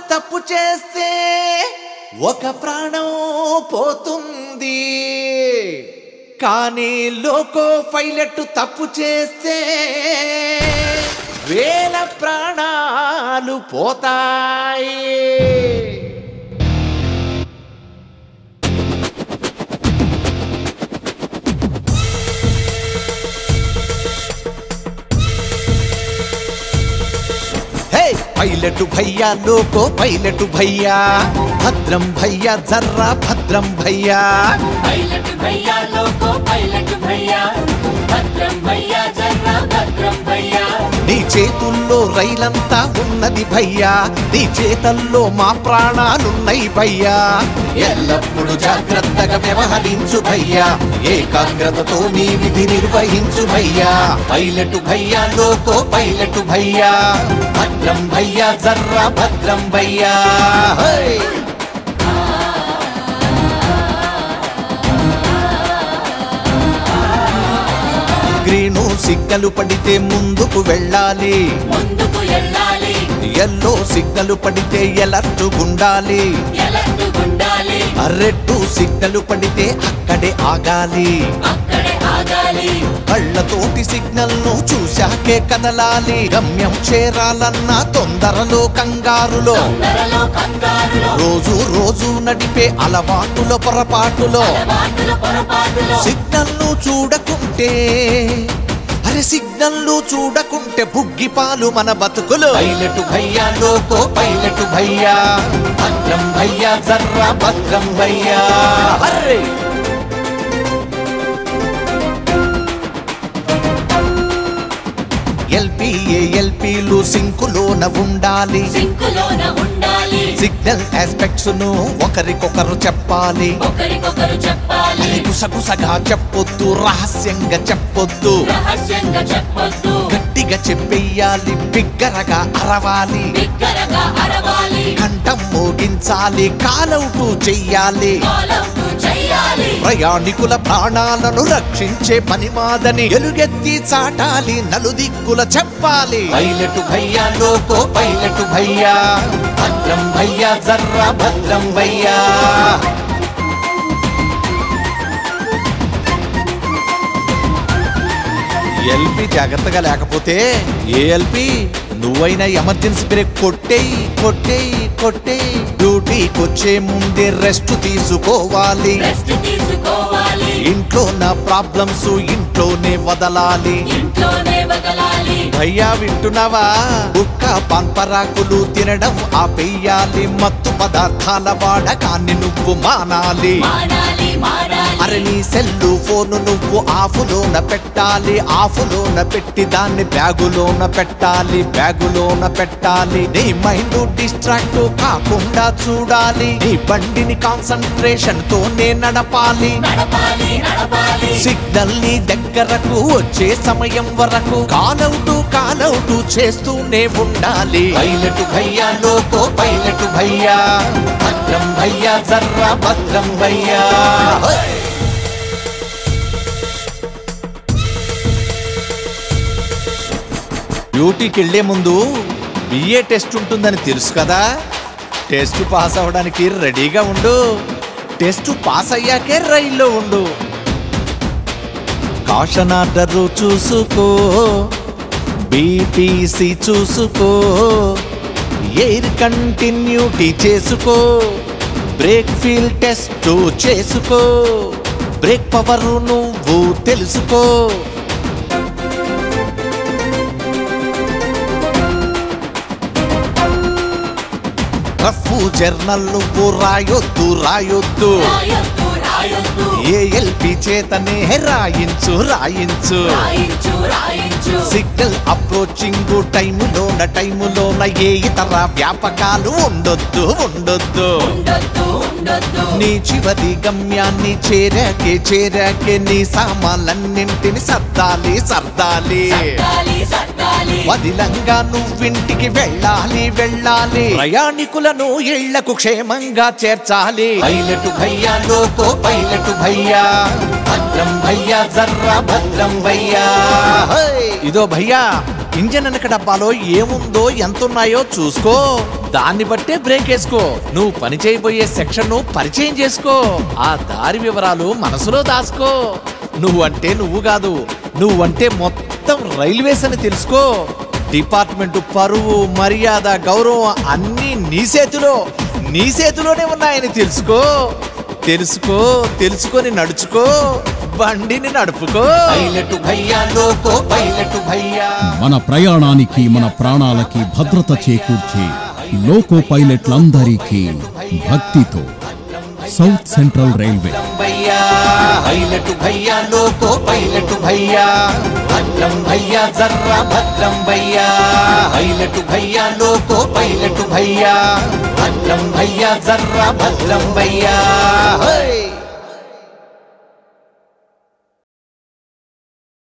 తప్పు చేస్తే ఒక ప్రాణం పోతుంది కానీ లోకో పైలట్ తప్పు చేస్తే వేల ప్రాణాలు పోతాయి హే పైలటు భయ్యా లోకో పైలటు భయ్యా భద్రం భయ్యా జర్రా భద్రం భయ్యా పైలట్ భయ్యా లోకో పైలట్ భయ్యా భద్రం భయ్యా జర్రా భద్రం భయ్యా నీ చేతుల్లో రైలంతా ఉన్నది భయ్యా నీ చేతల్లో మా ప్రాణాలున్నాయి భయ్యా ఎల్లప్పుడూ జాగ్రత్తగా వ్యవహరించు భయ్యా ఏకాగ్రతతో నీ విధి నిర్వహించు భయ్యా పైలటు భయ్యా లోకో పైలటు భయ్యా భద్రం భయ్యా జర్రా భద్రం భయ్యా హై! గ్రీను సిగ్గలు పడితే ముందుకు వెళ్ళాలి ముందుకు వెళ్ళాలి ఎల్లో సిగ్గలు పడితే ఎలర్టుగుండాలి ఎలట్టుకుండాలి రెడ్డు సిగ్గలు పడితే అక్కడే ఆగాలి అక్కడే ఆగాలి కళ్ళతోటి సిగ్నల్ ను చూశాకే కదలాలి గమ్యం చేరాలన్న తొందరలో కంగారులో తొందరలో కంగారులో రోజు రోజు నడిపే అలవాటులో పొరపాటులో అలవాటుల పొరపాటులో సిగ్నల్ ను చూడకుంటే అరే సిగ్నల్ ను చూడకుంటే బుగ్గిపాలు మన బతుకులు పైలటు భయ్యా లోకో పైలటు భయ్యా భద్రం భయ్యా జర్రా భద్రం భయ్యా అర్రే ఎల్పీఏ ఎల్పీలు సింకులోన ఉండాలి సింకులోన ఉండాలి సిగ్నల్ ఆస్పెక్ట్స్ ను ఒకరికొకరు చెప్పాలి ఒకరికొకరు చెప్పాలి అది గుసగుసగా చెప్పొద్దు రహస్యంగా చెప్పొద్దు రహస్యంగా చెప్పొద్దు గట్టిగా చెప్పెయ్యాలి బిగ్గరగా అరవాలి బిగ్గరగా అరవాలి కంఠం మోగించాలి కాలౌటు చెయ్యాలి కాలౌటు చెయ్యాలి ప్రయాణికుల ప్రాణాలను రక్షించే పని మాదని ఎలుగెత్తి చాటాలి నలుదిక్కుల చెప్పాలి పైలటు భయ్యా లోకో పైలటు భయ్యా భద్రం భయ్యా జర్రా భద్రం భయ్యా ఎల్పి జాగ్రత్తగా లేకపోతే ఏ ఎల్పి నువ్వైనా ఎమర్జెన్సీ బ్రేక్ కొట్టేయి కొట్టేయి కొట్టేయి డ్యూటీకి వచ్చే ముందే రెస్ట్ తీసుకోవాలి రెస్ట్ తీసుకోవాలి ఇంట్లో నా ప్రాబ్లమ్స్ ఇంట్లోనే వదలాలి ఇంట్లోనే వదలాలి భయ్యా వింటున్నావా కుక్క పంపరాకులు తినడం ఆపేయాలి మత్తు పదార్థాల వాడకాన్ని నువ్వు మానాలి మానాలి మానాలి అరే నీ సెల్లు ఫోను నువ్వు ఆఫులోన పెట్టాలి ఆఫులోన పెట్టి దాన్ని బ్యాగులోన పెట్టాలి బ్యాగులోన పెట్టాలి నీ మైండ్ డిస్ట్రాక్ట్ కాకుండా చూడాలి నీ బండిని కాన్సన్ట్రేషన్ తోనే నడపాలి నడపాలి నడపాలి సిగ్నల్ నీ దగ్గరకు వచ్చే సమయం వరకు కాలౌటు కాలౌటు చేస్తూనే ఉండాలి పైలటు భయ్యా లోకో పైలటు భయ్యా భద్రం భయ్యా జర్రా భద్రం భయ్యా డ్యూటీకి వెళ్లే ముందు బిఏ టెస్ట్ ఉంటుందని తెలుసు కదా టెస్ట్ పాస్ అవ్వడానికి రెడీగా ఉండు టెస్ట్ పాస్ అయ్యాకే రైల్లో ఉండు కాషన్ ఆర్డర్ చూసుకో బీపీసీ చూసుకో ఎయిర్ కంటిన్యూటీ చేసుకో బ్రేక్ ఫీల్ టెస్ట్ చేసుకో బ్రేక్ పవర్ నువ్వు తెలుసుకో రఫ్ జర్నల్ నువ్వు రాయొద్దు రాయొద్దు రాయొద్దు రాయొద్దు ఏఎల్పి చేతనే రాయించు రాయించు రాయించు రాయించు సిగ్నల్ అప్రోచింగ్ టైములోన టైములోన ఏ ఇతర వ్యాపకాలు ఉండొద్దు ఉండొద్దు ఉండొద్దు ఉండొద్దు నీ చివరి గమ్యాన్ని చేరాకే చేరాకే నీ సామాన్లన్నింటిని సర్దాలి సర్దాలి సర్దాలి సర్దాలి వదిలంగా నువ్వింటికి వెళ్ళాలి వెళ్ళాలి ప్రయాణికులను ఇళ్లకు క్షేమంగా చేర్చాలి పైలటు భయ్యా లోకో పైలటు భయ్యా భద్రం భయ్యా జర్రా భద్రం భయ్యా ఇదో భయ్యా ఇంజన్ వెనక డబ్బాలో ఏముందో ఎంత ఉన్నాయో చూసుకో దాన్ని బట్టే బ్రేక్ వేసుకో నువ్వు పని చేయబోయే సెక్షన్ ను పరిచయం చేసుకో ఆ దారి వివరాలు మనసులో దాసుకో నువ్వంటే నువ్వు కాదు నువ్వంటే మొత్తం రైల్వేస్ అని తెలుసుకో డిపార్ట్మెంట్ పరువు మర్యాద గౌరవం అన్నీ నీ చేతిలో నీ చేతిలోనే ఉన్నాయని తెలుసుకో తెలుసుకో తెలుసుకొని నడుచుకో బండిని నడుపుకో పైలట్ భయ్యా లోకో పైలట్ భయ్యా మన ప్రయాణానికి మన ప్రాణాలకి భద్రత చేకూర్చే లోకో పైలట్లందరికీ భక్తితో సౌత్ సెంట్రల్ రైల్వే భయ్యా పైలట్ భయ్యా లోకో పైలట్ భయ్యా భద్రం భయ్యా జర్రా భద్రం భయ్యా పైలట్ భయ్యా లోకో పైలట్ భయ్యా భద్రం భయ్యా జర్రా భద్రం భయ్యా హై